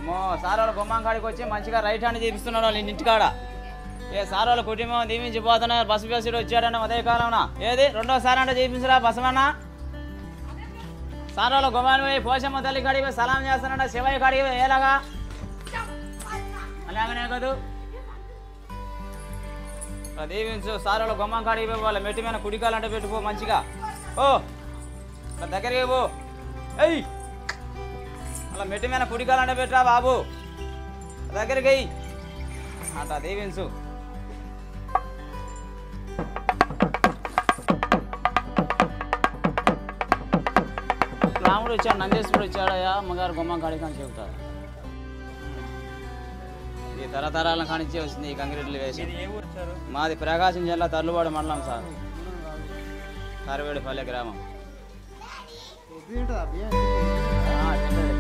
మో సార్ వాళ్ళ గుమ్మం కాడికి వచ్చి మంచిగా రైట్ హ్యాండ్ చూపిస్తున్నాడు వాళ్ళ ఇంటికాడ ఏ సార్ వాళ్ళ కుటుంబం దీవించిపోతున్నారు బస్సు బస్సు వచ్చాడన్న ఉదయ కాలంన ఏది రెండోసారి అంటే చూపించరా బసమన్నా సార్ వాళ్ళ గుమ్మాన్ని పోయి పోషమ్మ తల్లి కాడికి పోయి సలాం చేస్తానంట శివయ్య కాడికి పోయి ఏలాగా అలాగనే కదూ ఆ దీవించు సార్ వాళ్ళ గుమ్మం కాడికి పోయి వాళ్ళ మెట్టి మీద కుడికాలంటే పెట్టుకో మంచిగా ఓ ఇట్లా దగ్గరికి పో ఎయ్ అలా మెట్టి మీద కుడికాలంటే పెట్టరా బాబు దగ్గరికి ఎయ్ అట్లా దీవించు రాముడు వచ్చాడు నందేశ్వరుడు వచ్చాడయ్యా అమ్మగారు గుమ్మం కాడికి అని చెబుతారు ఇది తరతరాల కానిచ్చే వచ్చింది ఈ కంగిరెడ్లు వేసి ఏ ఊరు వచ్చారు మాది ప్రకాశం జిల్లా తర్లువాడు మండలం సార్ కరవేడిపల్లె గ్రామం ఆ, చెప్పండి.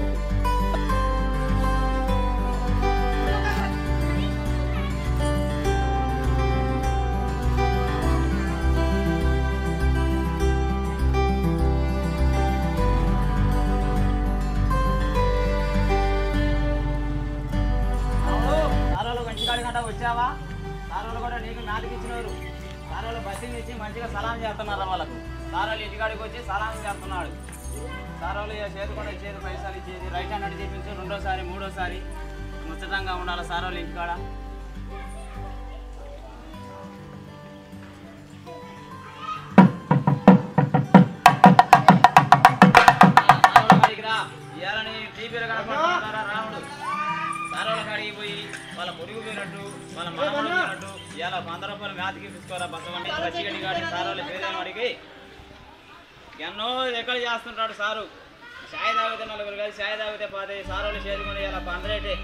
అవును, సారోళ్ళు మంచిగాడి గంట వచ్చావా సారోళ్ళు కూడా నీకు నాలుగు ఇచ్చినారు సారోళ్ళు బస్సుని ఇచ్చి మంచిగా సలాం చేస్తున్నారు వాళ్ళకు సారోళ్ళు ఇంటికాడికి వచ్చి సలాం చేస్తున్నాడు సారోళ్ళు ఇక చేతి కూడా ఇచ్చేది పైసలు ఇచ్చేది రైట్ హ్యాండ్ అడిగి చూపించు రెండోసారి మూడోసారి ముచ్చటంగా ఉండాలి సారోళ్ళు ఇంటికాడ సారోళ్ళ కాడికి రా. ఇవాళ నీ టీవీలో కనపడుతున్నారా రాముడు సారోళ్ళ కాడికి పోయి వాళ్ళ పొడుగు పోయినట్టు వాళ్ళ మనమడు పోయినట్టు ఇవాళ ఒక వంద రూపాయలు మ్యాథ్కి తీసుకోరా బసవని పచ్చిగడ్డి కాడి సారోళ్ళ పేరేం అడిగి ఎన్నో ఎక్కడ చేస్తుంటాడు సారు చాయ్ తాగితే నలుగురు కలిసి చాయ్ తాగితే పోతే సారోళ్ళు చేరుకుని ఇలా హండ్రెడ్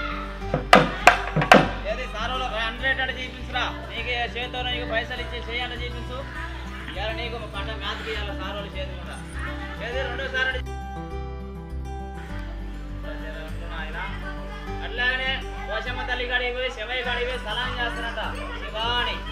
ఏది సారోళ్ళు హండ్రెడ్ అంటే చూపించురా నీకు చేతితో నీకు పైసలు ఇచ్చి చేయాలని చూపించు ఇవాళ నీకు పంట మ్యాథ్కి ఇవాళ సారోళ్ళు చేతుకుంటా ఏది రెండోసారి అంటే అట్లాగనే పోషమ్మ తల్లి కాడికి పోయి శివయ్య కాడికి పోయి సలాం చేస్తున్నట శివాని